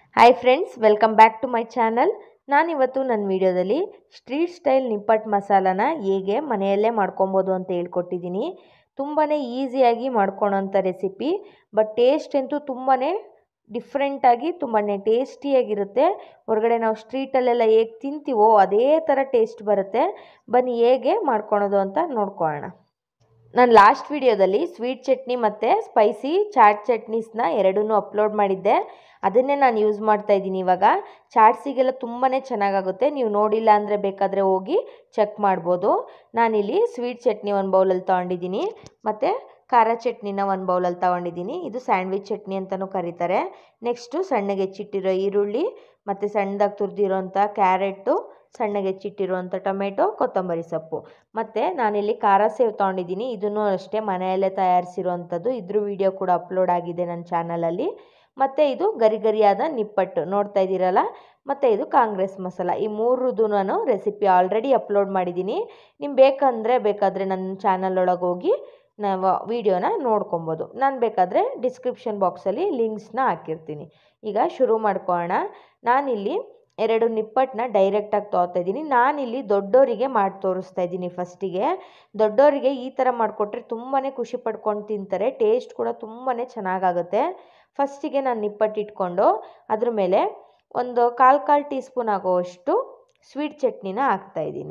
hi friends welcome back to my channel ನಾನಿವತ್ತು ನನ್ನ ವಿಡಿಯೋದಲ್ಲಿ ಸ್ಟ್ರೀಟ್ ಸ್ಟೈಲ್ ನಿಪ್ಪಟ್ಟು ಮಸಾಲಾನ ಹೇಗೆ ಮನೆಯಲ್ಲೇ ಮಾಡ್ಕೊಬೋದು ಅಂತ ಹೇಳ್ಕೊಟ್ಟಿದ್ದೀನಿ ತುಂಬಾ ಈಸಿಯಾಗಿ ಮಾಡ್ಕೊಳೋಂಥ ರೆಸಿಪಿ ಬಟ್ ಟೇಸ್ಟ್ ಅಂತೂ ತುಂಬಾ ಡಿಫ್ರೆಂಟಾಗಿ ತುಂಬಾ ಟೇಸ್ಟಿಯಾಗಿರುತ್ತೆ ಹೊರಗಡೆ ನಾವು ಸ್ಟ್ರೀಟಲ್ಲೆಲ್ಲ ಹೇಗೆ ತಿಂತೀವೋ ಅದೇ ಥರ ಟೇಸ್ಟ್ ಬರುತ್ತೆ ಬನ್ನಿ ಹೇಗೆ ಮಾಡ್ಕೊಳೋದು ಅಂತ ನೋಡ್ಕೊಳ್ಳೋಣ ನಾನು ಲಾಸ್ಟ್ ವಿಡಿಯೋದಲ್ಲಿ ಸ್ವೀಟ್ ಚಟ್ನಿ ಮತ್ತು ಸ್ಪೈಸಿ ಚಾಟ್ ಚಟ್ನೀಸ್ನ ಎರಡೂ ಅಪ್ಲೋಡ್ ಮಾಡಿದ್ದೆ ಅದನ್ನೇ ನಾನು ಯೂಸ್ ಮಾಡ್ತಾ ಇದ್ದೀನಿ ಇವಾಗ ಚಾಟ್ಸಿಗೆಲ್ಲ ತುಂಬಾ ಚೆನ್ನಾಗಾಗುತ್ತೆ ನೀವು ನೋಡಿಲ್ಲ ಅಂದರೆ ಬೇಕಾದರೆ ಹೋಗಿ ಚೆಕ್ ಮಾಡ್ಬೋದು ನಾನಿಲ್ಲಿ ಸ್ವೀಟ್ ಚಟ್ನಿ ಒಂದು ಬೌಲಲ್ಲಿ ತೊಗೊಂಡಿದ್ದೀನಿ ಮತ್ತು ಖಾರ ಚಟ್ನಿನ ಒಂದು ಬೌಲಲ್ಲಿ ತೊಗೊಂಡಿದ್ದೀನಿ ಇದು ಸ್ಯಾಂಡ್ವಿಚ್ ಚಟ್ನಿ ಅಂತಲೂ ಕರೀತಾರೆ ನೆಕ್ಸ್ಟು ಸಣ್ಣಗೆ ಹೆಚ್ಚಿಟ್ಟಿರೋ ಈರುಳ್ಳಿ ಮತ್ತು ಸಣ್ಣದಾಗಿ ತುರಿದಿರೋಂಥ ಕ್ಯಾರೆಟು ಸಣ್ಣಗೆ ಹೆಚ್ಚಿಟ್ಟಿರುವಂಥ ಟೊಮೆಟೊ ಕೊತ್ತಂಬರಿ ಸೊಪ್ಪು ಮತ್ತು ನಾನಿಲ್ಲಿ ಖಾರ ಸೇವ್ ತೊಗೊಂಡಿದ್ದೀನಿ ಇದನ್ನು ಅಷ್ಟೇ ಮನೆಯಲ್ಲೇ ತಯಾರಿಸಿರುವಂಥದ್ದು ಇದ್ರ ವಿಡಿಯೋ ಕೂಡ ಅಪ್ಲೋಡ್ ಆಗಿದೆ ನನ್ನ ಚಾನಲಲ್ಲಿ ಮತ್ತು ಇದು ಗರಿ ಗರಿಯಾದ ನಿಪ್ಪಟ್ಟು ನೋಡ್ತಾ ಇದ್ದೀರಲ್ಲ ಮತ್ತು ಇದು ಕಾಂಗ್ರೆಸ್ ಮಸಾಲ ಈ ಮೂರದ್ದು ನಾನು ರೆಸಿಪಿ ಆಲ್ರೆಡಿ ಅಪ್ಲೋಡ್ ಮಾಡಿದ್ದೀನಿ ನಿಮ್ಗೆ ಬೇಕಂದರೆ ಬೇಕಾದರೆ ನನ್ನ ಚಾನಲ್ ಒಳಗೆ ಹೋಗಿ ನಾವು ವೀಡಿಯೋನ ನೋಡ್ಕೊಬೋದು ನಾನು ಬೇಕಾದರೆ ಡಿಸ್ಕ್ರಿಪ್ಷನ್ ಬಾಕ್ಸಲ್ಲಿ ಲಿಂಕ್ಸ್ನ ಹಾಕಿರ್ತೀನಿ ಈಗ ಶುರು ಮಾಡ್ಕೊಳ್ಳೋಣ ನಾನಿಲ್ಲಿ ಎರಡು ನಿಪ್ಪಟ್ಟನ್ನ ಡೈರೆಕ್ಟಾಗಿ ತೊಗೊತಾ ಇದ್ದೀನಿ ನಾನಿಲ್ಲಿ ದೊಡ್ಡೋರಿಗೆ ಮಾಡಿ ತೋರಿಸ್ತಾ ಇದ್ದೀನಿ ಫಸ್ಟಿಗೆ ದೊಡ್ಡೋರಿಗೆ ಈ ಥರ ಮಾಡಿಕೊಟ್ರೆ ತುಂಬಾ ಖುಷಿ ಪಡ್ಕೊಂಡು ತಿಂತಾರೆ ಟೇಸ್ಟ್ ಕೂಡ ತುಂಬಾ ಚೆನ್ನಾಗಾಗುತ್ತೆ ಫಸ್ಟಿಗೆ ನಾನು ನಿಪ್ಪಟ್ಟು ಇಟ್ಕೊಂಡು ಅದ್ರ ಮೇಲೆ ಒಂದು ಕಾಲು ಕಾಲು ಟೀ ಸ್ಪೂನ್ ಆಗೋವಷ್ಟು ಸ್ವೀಟ್ ಚಟ್ನಿನ ಹಾಕ್ತಾಯಿದ್ದೀನಿ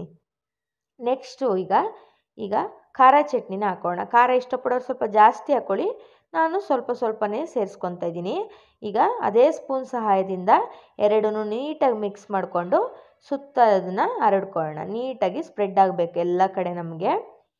ನೆಕ್ಸ್ಟು ಈಗ ಈಗ ಖಾರ ಚಟ್ನಿನ ಹಾಕೋಣ ಖಾರ ಇಷ್ಟಪಡೋರು ಸ್ವಲ್ಪ ಜಾಸ್ತಿ ಹಾಕ್ಕೊಳ್ಳಿ ನಾನು ಸ್ವಲ್ಪ ಸ್ವಲ್ಪನೇ ಸೇರಿಸ್ಕೊತಾ ಇದ್ದೀನಿ ಈಗ ಅದೇ ಸ್ಪೂನ್ ಸಹಾಯದಿಂದ ಎರಡನ್ನೂ ನೀಟಾಗಿ ಮಿಕ್ಸ್ ಮಾಡಿಕೊಂಡು ಸುತ್ತ ಅದನ್ನು ಹರಡ್ಕೊಳ್ಳೋಣ ನೀಟಾಗಿ ಸ್ಪ್ರೆಡ್ ಆಗಬೇಕು ಎಲ್ಲ ಕಡೆ ನಮಗೆ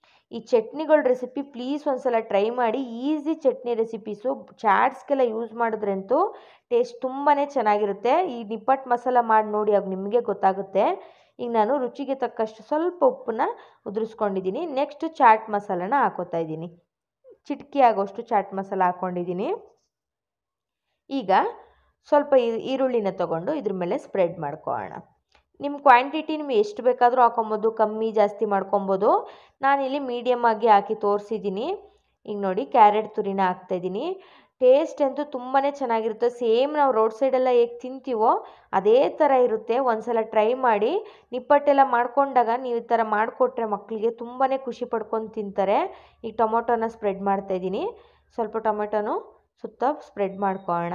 ಈ ಚಟ್ನಿಗಳ ರೆಸಿಪಿ ಪ್ಲೀಸ್ ಒಂದ್ಸಲ ಟ್ರೈ ಮಾಡಿ ಈಸಿ ಚಟ್ನಿ ರೆಸಿಪೀಸು ಚಾಟ್ಸ್ಗೆಲ್ಲ ಯೂಸ್ ಮಾಡಿದ್ರಂತೂ ಟೇಸ್ಟ್ ತುಂಬಾ ಚೆನ್ನಾಗಿರುತ್ತೆ ಈ ನಿಪ್ಪಟ್ಟು ಮಸಾಲ ಮಾಡಿ ನೋಡಿ ಆಗ ನಿಮಗೆ ಗೊತ್ತಾಗುತ್ತೆ ಈಗ ನಾನು ರುಚಿಗೆ ತಕ್ಕಷ್ಟು ಸ್ವಲ್ಪ ಉಪ್ಪನ್ನ ಉದುರಿಸ್ಕೊಂಡಿದ್ದೀನಿ ನೆಕ್ಸ್ಟ್ ಚಾಟ್ ಮಸಾಲನ ಹಾಕೋತಾ ಇದ್ದೀನಿ ಚಿಟಕಿ ಆಗೋಷ್ಟು ಚಾಟ್ ಮಸಾಲ ಹಾಕ್ಕೊಂಡಿದ್ದೀನಿ ಈಗ ಸ್ವಲ್ಪ ಈರುಳ್ಳಿನ ತೊಗೊಂಡು ಇದ್ರ ಮೇಲೆ ಸ್ಪ್ರೆಡ್ ಮಾಡ್ಕೊಳ್ಳೋಣ ನಿಮ್ಮ ಕ್ವಾಂಟಿಟಿ ನಿಮ್ಗೆ ಎಷ್ಟು ಬೇಕಾದರೂ ಹಾಕೊಬೋದು ಕಮ್ಮಿ ಜಾಸ್ತಿ ಮಾಡ್ಕೊಬೋದು ನಾನಿಲ್ಲಿ ಮೀಡಿಯಮ್ ಆಗಿ ಹಾಕಿ ತೋರಿಸಿದ್ದೀನಿ ಈಗ ನೋಡಿ ಕ್ಯಾರೆಟ್ ತುರಿನ ಹಾಕ್ತಾಯಿದ್ದೀನಿ ಟೇಸ್ಟ್ ಅಂತೂ ತುಂಬಾ ಚೆನ್ನಾಗಿರುತ್ತೆ ಸೇಮ್ ನಾವು ರೋಡ್ ಸೈಡೆಲ್ಲ ಹೇಗೆ ತಿಂತೀವೋ ಅದೇ ಥರ ಇರುತ್ತೆ ಒಂದ್ಸಲ ಟ್ರೈ ಮಾಡಿ ನಿಪ್ಪಟ್ಟೆಲ್ಲ ಮಾಡ್ಕೊಂಡಾಗ ನೀವು ಈ ಥರ ಮಾಡಿಕೊಟ್ರೆ ಮಕ್ಕಳಿಗೆ ತುಂಬಾ ಖುಷಿ ಪಡ್ಕೊಂಡು ತಿಂತಾರೆ ಈಗ ಟೊಮೊಟೊನ ಸ್ಪ್ರೆಡ್ ಮಾಡ್ತಾಯಿದ್ದೀನಿ ಸ್ವಲ್ಪ ಟೊಮೆಟೊನು ಸುತ್ತ ಸ್ಪ್ರೆಡ್ ಮಾಡ್ಕೊಳ್ಳೋಣ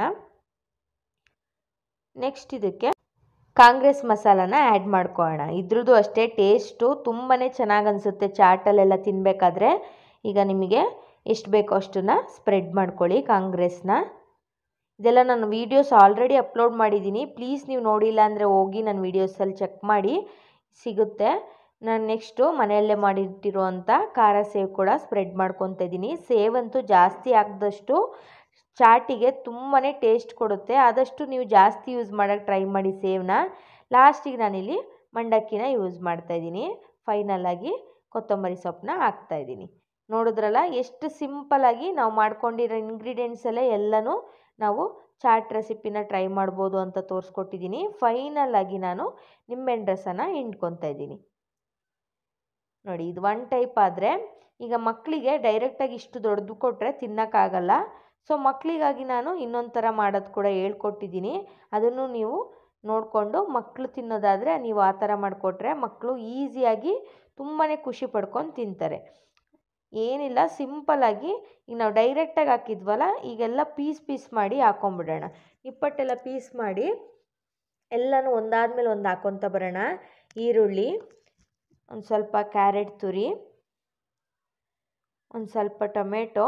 ನೆಕ್ಸ್ಟ್ ಇದಕ್ಕೆ ಕಾಂಗ್ರೆಸ್ ಮಸಾಲಾನ ಆ್ಯಡ್ ಮಾಡ್ಕೊಳ್ಳೋಣ ಇದ್ರದ್ದು ಅಷ್ಟೇ ಟೇಸ್ಟು ತುಂಬಾ ಚೆನ್ನಾಗಿ ಅನಿಸುತ್ತೆ ಚಾಟಲ್ಲೆಲ್ಲ ತಿನ್ನಬೇಕಾದ್ರೆ ಈಗ ನಿಮಗೆ ಎಷ್ಟು ಬೇಕೋ ಅಷ್ಟನ್ನು ಸ್ಪ್ರೆಡ್ ಮಾಡ್ಕೊಳ್ಳಿ ಕಾಂಗ್ರೆಸ್ನ ಇದೆಲ್ಲ ನಾನು ವೀಡಿಯೋಸ್ ಆಲ್ರೆಡಿ ಅಪ್ಲೋಡ್ ಮಾಡಿದ್ದೀನಿ ಪ್ಲೀಸ್ ನೀವು ನೋಡಿಲ್ಲ ಅಂದರೆ ಹೋಗಿ ನನ್ನ ವೀಡಿಯೋಸಲ್ಲಿ ಚೆಕ್ ಮಾಡಿ ಸಿಗುತ್ತೆ ನಾನು ನೆಕ್ಸ್ಟು ಮನೆಯಲ್ಲೇ ಮಾಡಿಟ್ಟಿರುವಂಥ ಖಾರ ಸೇವ್ ಕೂಡ ಸ್ಪ್ರೆಡ್ ಮಾಡ್ಕೊತಾ ಇದ್ದೀನಿ ಸೇವ್ ಅಂತೂ ಜಾಸ್ತಿ ಹಾಕಿದಷ್ಟು ಚಾಟಿಗೆ ತುಂಬಾ ಟೇಸ್ಟ್ ಕೊಡುತ್ತೆ ಆದಷ್ಟು ನೀವು ಜಾಸ್ತಿ ಯೂಸ್ ಮಾಡೋಕ್ಕೆ ಟ್ರೈ ಮಾಡಿ ಸೇವ್ನ ಲಾಸ್ಟಿಗೆ ನಾನಿಲ್ಲಿ ಮಂಡಕ್ಕಿನ ಯೂಸ್ ಮಾಡ್ತಾಯಿದ್ದೀನಿ ಫೈನಲಾಗಿ ಕೊತ್ತಂಬರಿ ಸೊಪ್ಪನ್ನ ಹಾಕ್ತಾಯಿದ್ದೀನಿ ನೋಡಿದ್ರಲ್ಲ ಎಷ್ಟು ಸಿಂಪಲಾಗಿ ನಾವು ಮಾಡ್ಕೊಂಡಿರೋ ಇಂಗ್ರೀಡಿಯೆಂಟ್ಸ್ ಎಲ್ಲ ಎಲ್ಲನೂ ನಾವು ಚಾಟ್ ರೆಸಿಪಿನ ಟ್ರೈ ಮಾಡ್ಬೋದು ಅಂತ ತೋರಿಸ್ಕೊಟ್ಟಿದ್ದೀನಿ ಫೈನಲಾಗಿ ನಾನು ನಿಂಬೆಹಣ್ಣು ರಸನ ಹಿಂಡ್ಕೊತಾ ಇದ್ದೀನಿ ನೋಡಿ ಇದು ಒನ್ ಟೈಪ್ ಆದರೆ ಈಗ ಮಕ್ಕಳಿಗೆ ಡೈರೆಕ್ಟಾಗಿ ಇಷ್ಟು ದೊಡ್ಡದು ಕೊಟ್ಟರೆ ತಿನ್ನೋಕ್ಕಾಗಲ್ಲ ಸೊ ಮಕ್ಕಳಿಗಾಗಿ ನಾನು ಇನ್ನೊಂದು ಥರ ಮಾಡೋದು ಕೂಡ ಹೇಳ್ಕೊಟ್ಟಿದ್ದೀನಿ ಅದನ್ನು ನೀವು ನೋಡಿಕೊಂಡು ಮಕ್ಕಳು ತಿನ್ನೋದಾದರೆ ನೀವು ಆ ಥರ ಮಾಡಿಕೊಟ್ರೆ ಮಕ್ಕಳು ಈಸಿಯಾಗಿ ತುಂಬಾ ಖುಷಿ ಪಡ್ಕೊಂಡು ತಿಂತಾರೆ ಏನಿಲ್ಲ ಸಿಂಪಲಾಗಿ ಈಗ ನಾವು ಡೈರೆಕ್ಟಾಗಿ ಹಾಕಿದ್ವಲ್ಲ ಈಗೆಲ್ಲ ಪೀಸ್ ಪೀಸ್ ಮಾಡಿ ಹಾಕೊಂಬಿಡೋಣ ನಿಪ್ಪಟ್ಟೆಲ್ಲ ಪೀಸ್ ಮಾಡಿ ಎಲ್ಲನೂ ಒಂದಾದ್ಮೇಲೆ ಒಂದು ಹಾಕ್ಕೊತ ಬರೋಣ ಈರುಳ್ಳಿ ಒಂದು ಸ್ವಲ್ಪ ಕ್ಯಾರೆಟ್ ತುರಿ ಒಂದು ಸ್ವಲ್ಪ ಟೊಮೆಟೊ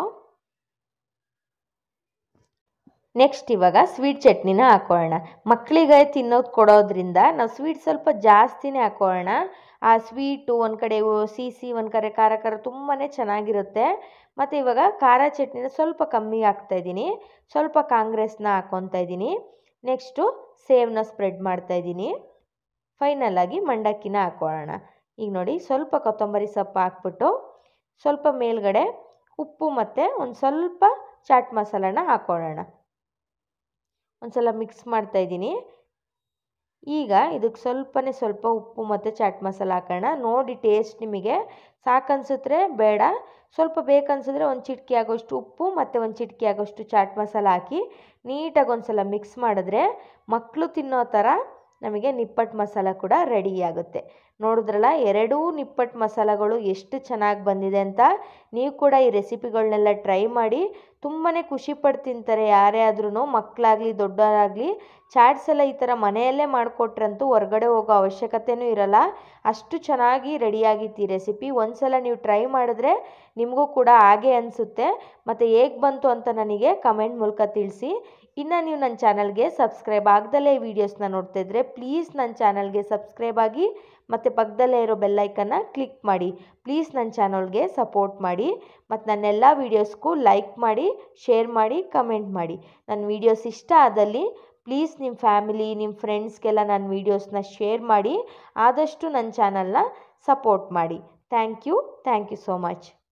ನೆಕ್ಸ್ಟ್ ಇವಾಗ ಸ್ವೀಟ್ ಚಟ್ನಿನ ಹಾಕೊಳ್ಳೋಣ ಮಕ್ಕಳಿಗೆ ತಿನ್ನೋದು ಕೊಡೋದ್ರಿಂದ ನಾವು ಸ್ವೀಟ್ ಸ್ವಲ್ಪ ಜಾಸ್ತಿನೇ ಹಾಕೊಳ್ಳೋಣ ಆ ಸ್ವೀಟು ಒಂದು ಕಡೆ ಸಿಹಿ ಒಂದು ಕಡೆ ಖಾರ ಖಾರ ತುಂಬಾ ಚೆನ್ನಾಗಿರುತ್ತೆ ಮತ್ತು ಇವಾಗ ಖಾರ ಚಟ್ನಿನ ಸ್ವಲ್ಪ ಕಮ್ಮಿ ಹಾಕ್ತಾಯಿದ್ದೀನಿ ಸ್ವಲ್ಪ ಕಾಂಗ್ರೆಸ್ನ ಹಾಕ್ಕೊತಾ ಇದ್ದೀನಿ ನೆಕ್ಸ್ಟು ಸೇವ್ನ ಸ್ಪ್ರೆಡ್ ಮಾಡ್ತಾಯಿದ್ದೀನಿ ಫೈನಲಾಗಿ ಮಂಡಕ್ಕಿನ ಹಾಕೊಳ್ಳೋಣ ಈಗ ನೋಡಿ ಸ್ವಲ್ಪ ಕೊತ್ತಂಬರಿ ಸೊಪ್ಪು ಹಾಕ್ಬಿಟ್ಟು ಸ್ವಲ್ಪ ಮೇಲ್ಗಡೆ ಉಪ್ಪು ಮತ್ತು ಒಂದು ಸ್ವಲ್ಪ ಚಾಟ್ ಮಸಾಲಾನ ಹಾಕ್ಕೊಳ್ಳೋಣ ಒಂದು ಸಲ ಮಿಕ್ಸ್ ಮಾಡ್ತಾಯಿದ್ದೀನಿ ಈಗ ಇದಕ್ಕೆ ಸ್ವಲ್ಪನೇ ಸ್ವಲ್ಪ ಉಪ್ಪು ಮತ್ತು ಚಾಟ್ ಮಸಾಲ ಹಾಕೋಣ ನೋಡಿ ಟೇಸ್ಟ್ ನಿಮಗೆ ಸಾಕನ್ಸಿದ್ರೆ ಬೇಡ ಸ್ವಲ್ಪ ಬೇಕನ್ಸಿದ್ರೆ ಒಂದು ಚಿಟಿಕೆ ಆಗೋಷ್ಟು ಉಪ್ಪು ಮತ್ತು ಒಂದು ಚಿಟಿಕೆ ಆಗೋಷ್ಟು ಚಾಟ್ ಮಸಾಲ ಹಾಕಿ ನೀಟಾಗಿ ಒಂದು ಸಲ ಮಿಕ್ಸ್ ಮಾಡಿದ್ರೆ ಮಕ್ಕಳು ತಿನ್ನೋ ಥರ ನಮಗೆ ನಿಪ್ಪಟ್ಟು ಮಸಾಲ ಕೂಡ ರೆಡಿ ಆಗುತ್ತೆ ನೋಡಿದ್ರಲ್ಲ ಎರಡೂ ನಿಪ್ಪಟ್ಟು ಮಸಾಲಗಳು ಎಷ್ಟು ಚೆನ್ನಾಗಿ ಬಂದಿದೆ ಅಂತ ನೀವು ಕೂಡ ಈ ರೆಸಿಪಿಗಳನ್ನೆಲ್ಲ ಟ್ರೈ ಮಾಡಿ ತುಂಬಾ ಖುಷಿ ಪಟ್ಟು ತಿಂತಾರೆ ಯಾರೇ ಆದ್ರೂ ಮಕ್ಕಳಾಗಲಿ ದೊಡ್ಡವರಾಗಲಿ ಚಾಟ್ಸ್ ಎಲ್ಲ ಈ ಥರ ಮನೆಯಲ್ಲೇ ಮಾಡಿಕೊಟ್ರಂತೂ ಹೊರಗಡೆ ಹೋಗೋ ಅವಶ್ಯಕತೆಯೂ ಇರಲ್ಲ ಅಷ್ಟು ಚೆನ್ನಾಗಿ ರೆಡಿಯಾಗಿತ್ತು ಈ ರೆಸಿಪಿ ಒಂದು ಸಲ ನೀವು ಟ್ರೈ ಮಾಡಿದ್ರೆ ನಿಮಗೂ ಕೂಡ ಹಾಗೆ ಅನಿಸುತ್ತೆ ಮತ್ತು ಹೇಗೆ ಬಂತು ಅಂತ ನನಗೆ ಕಮೆಂಟ್ ಮೂಲಕ ತಿಳಿಸಿ ಇನ್ನು ನೀವು ನನ್ನ ಚಾನಲ್ಗೆ ಸಬ್ಸ್ಕ್ರೈಬ್ ಆಗ್ದಲೇ ಈ ವಿಡಿಯೋಸ್ನ ನೋಡ್ತಾ ಇದ್ದರೆ ಪ್ಲೀಸ್ ನನ್ನ ಚಾನಲ್ಗೆ ಸಬ್ಸ್ಕ್ರೈಬ್ ಆಗಿ ಮತ್ತು ಪಕ್ಕದಲ್ಲೇ ಇರೋ ಬೆಲ್ಲೈಕನ್ನ ಕ್ಲಿಕ್ ಮಾಡಿ ಪ್ಲೀಸ್ ನನ್ನ ಚಾನಲ್ಗೆ ಸಪೋರ್ಟ್ ಮಾಡಿ ಮತ್ತು ನನ್ನೆಲ್ಲ ವೀಡಿಯೋಸ್ಗೂ ಲೈಕ್ ಮಾಡಿ ಶೇರ್ ಮಾಡಿ ಕಮೆಂಟ್ ಮಾಡಿ ನನ್ನ ವೀಡಿಯೋಸ್ ಇಷ್ಟ ಆದಲ್ಲಿ ಪ್ಲೀಸ್ ನಿಮ್ಮ ಫ್ಯಾಮಿಲಿ ನಿಮ್ಮ ಫ್ರೆಂಡ್ಸ್ಗೆಲ್ಲ ನನ್ನ ವೀಡಿಯೋಸ್ನ ಶೇರ್ ಮಾಡಿ ಆದಷ್ಟು ನನ್ನ ಚಾನಲ್ನ ಸಪೋರ್ಟ್ ಮಾಡಿ thank you thank you so much